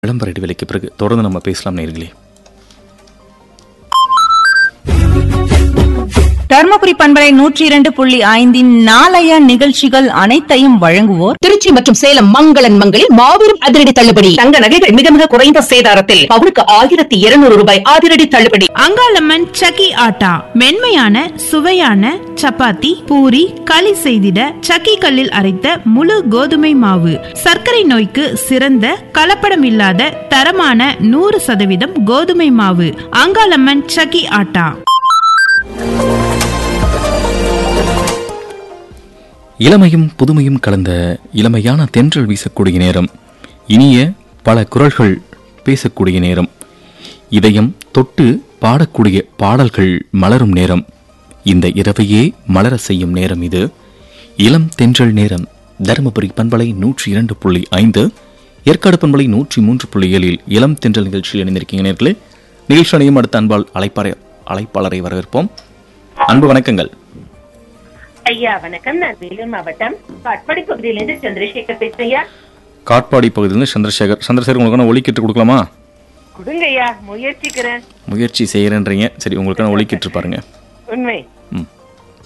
விளம்பர இடைவெளிக்கு பிறகு தொடர்ந்து நம்ம பேசலாம் நேர்களே தர்மபுரி பண்பலை நூற்றி இரண்டு புள்ளி ஐந்தின் நாளைய நிகழ்ச்சிகள் அனைத்தையும் வழங்குவோர் திருச்சி மற்றும் சேலம் மங்களன் மங்களில் மாபெரும் அதிரடி தள்ளுபடி தங்க நகைகள் மிக மிக குறைந்த சேதாரத்தில் பவுனுக்கு ஆயிரத்தி இருநூறு ரூபாய் அதிரடி தள்ளுபடி அங்காளம்மன் சக்கி ஆட்டா மென்மையான சுவையான சப்பாத்தி பூரி களி செய்திட சக்கி கல்லில் அரைத்த முழு கோதுமை மாவு சர்க்கரை நோய்க்கு சிறந்த கலப்படம் இல்லாத தரமான நூறு சதவீதம் கோதுமை மாவு அங்காளம்மன் சக்கி ஆட்டா இளமையும் புதுமையும் கலந்த இளமையான தென்றல் வீசக்கூடிய நேரம் இனிய பல குரல்கள் பேசக்கூடிய நேரம் இதயம் தொட்டு பாடக்கூடிய பாடல்கள் மலரும் நேரம் இந்த இரவையே மலர செய்யும் நேரம் இது இளம் தென்றல் நேரம் தருமபுரி பண்பலை நூற்றி இரண்டு புள்ளி ஐந்து ஏற்காடு பண்பலை நூற்றி மூன்று புள்ளி ஏழில் இளம் தென்றல் நிகழ்ச்சியில் இணைந்திருக்கீங்க நேர்களே நிகழ்ச்சி அணியும் அடுத்த அன்பால் அழைப்பாரை அழைப்பாளரை வரவேற்போம் அன்பு வணக்கங்கள் ஐயா வணக்கம் நான் வேலூர் மாவட்டம் காட்பாடி பகுதியிலிருந்து சந்திரசேகர் பேசுறேன் காட்பாடி பகுதியிலிருந்து சந்திரசேகர் சந்திரசேகர் உங்களுக்கான ஒலிக்கிட்டு கொடுக்கலாமா கொடுங்க ஐயா முயற்சிக்கிறேன் முயற்சி செய்கிறேன்றீங்க சரி உங்களுக்கான ஒலிக்கிட்டு பாருங்க உண்மை ம்